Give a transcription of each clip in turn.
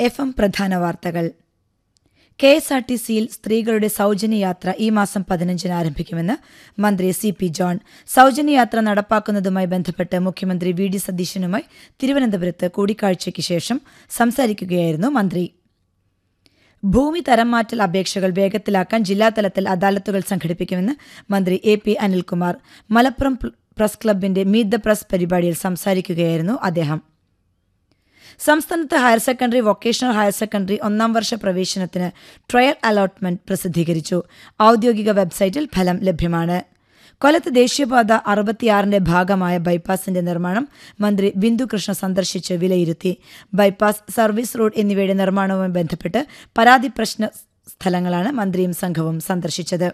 F M പ്രധാന വാർത്തകൾ K S R T സിയിൽ സ്ത്രീകളുടെ സൗജന്യ യാത്ര ഈ മാസം പതിനഞ്ചിന് ആരംഭിക്കുമെന്ന് മന്ത്രി സി പി ജോൺ സൗജന്യ യാത്ര നടപ്പാക്കുന്നതുമായി ബന്ധപ്പെട്ട് മുഖ്യമന്ത്രി വി ഡി സതീശനുമായി തിരുവനന്തപുരത്ത് കൂടിക്കാഴ്ചയ്ക്ക് ശേഷം സംസാരിക്കുകയായിരുന്നു മന്ത്രി ഭൂമി തരം മാറ്റൽ അപേക്ഷകൾ വേഗത്തിലാക്കാൻ ജില്ലാതലത്തിൽ അദാലത്തുകൾ സംഘടിപ്പിക്കുമെന്ന് മന്ത്രി A P Anilkumar Malappuram press ക്ലബിന്റെ മീറ്റ് ദ പ്രസ് പരിപാടിയിൽ സംസാരിക്കുകയായിരുന്നു അദ്ദേഹം സംസ്ഥാനത്ത് higher secondary vocational higher secondary ഒന്നാം വർഷ പ്രവേശനത്തിന് ട്രയൽ അലോട്ട്മെന്റ് പ്രസിദ്ധീകരിച്ചു ഔദ്യോഗിക വെബ്സൈറ്റിൽ ഫലം ലഭ്യമാണ് കൊല്ലത്ത് ദേശീയപാത അറുപത്തിയാറിന്റെ ഭാഗമായ ബൈപ്പാസിന്റെ നിർമ്മാണം മന്ത്രി ബിന്ദു കൃഷ്ണ സന്ദർശിച്ച് വിലയിരുത്തി ബൈപ്പാസ് സർവീസ് റോഡ് എന്നിവയുടെ നിർമ്മാണവുമായി ബന്ധപ്പെട്ട് പരാതി പ്രശ്ന സ്ഥലങ്ങളാണ് മന്ത്രിയും സംഘവും സന്ദർശിച്ചത്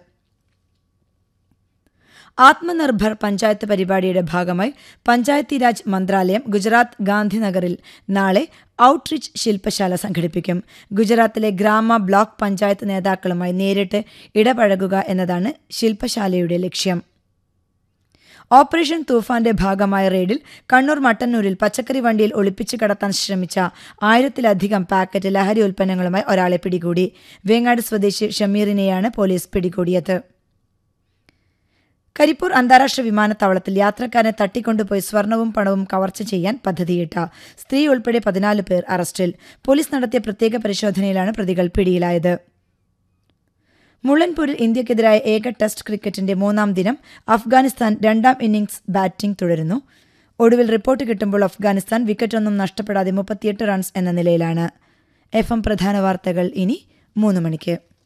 ആത്മനിർഭർ പഞ്ചായത്ത് പരിപാടിയുടെ ഭാഗമായി പഞ്ചായത്തി രാജ് മന്ത്രാലയം ഗുജറാത്ത് ഗാന്ധിനഗറിൽ നാളെ ഔട്ട്റീച്ച് ശില്പശാല സംഘടിപ്പിക്കും ഗുജറാത്തിലെ ഗ്രാമ ബ്ലോക്ക് പഞ്ചായത്ത് നേതാക്കളുമായി നേരിട്ട് ഇടപഴകുക എന്നതാണ് ശില്പശാലയുടെ ലക്ഷ്യം ഓപ്പറേഷൻ തൂഫാന്റെ ഭാഗമായ റെയ്ഡിൽ കണ്ണൂർ മട്ടന്നൂരിൽ പച്ചക്കറി വണ്ടിയിൽ ഒളിപ്പിച്ചു കടത്താൻ ശ്രമിച്ച ആയിരത്തിലധികം പാക്കറ്റ് ലഹരി ഉൽപ്പന്നങ്ങളുമായി ഒരാളെ പിടികൂടി വേങ്ങാട് സ്വദേശി ഷമീറിനെയാണ് പോലീസ് പിടികൂടിയത് കരിപ്പൂർ അന്താരാഷ്ട്ര വിമാനത്താവളത്തിൽ യാത്രക്കാരനെ തട്ടിക്കൊണ്ടുപോയി സ്വർണവും പണവും കവർച്ച ചെയ്യാൻ പദ്ധതിയിട്ട സ്ത്രീ ഉൾപ്പെടെ പതിനാല് പേർ അറസ്റ്റിൽ പോലീസ് നടത്തിയ പ്രത്യേക പരിശോധനയിലാണ് പ്രതികൾ പിടിയിലായത് മുള്ളൻപൂരിൽ ഇന്ത്യക്കെതിരായ ഏക ടെസ്റ്റ് ക്രിക്കറ്റിന്റെ മൂന്നാം ദിനം അഫ്ഗാനിസ്ഥാൻ രണ്ടാം ഇന്നിംഗ്സ് ബാറ്റിംഗ് തുടരുന്നു ഒടുവിൽ റിപ്പോർട്ട് കിട്ടുമ്പോൾ അഫ്ഗാനിസ്ഥാൻ വിക്കറ്റൊന്നും നഷ്ടപ്പെടാതെ മുപ്പത്തിയെട്ട് റൺസ് എന്ന നിലയിലാണ് എഫ് എം പ്രധാന വാർത്തകൾ ഇനി മൂന്ന് മണിക്ക്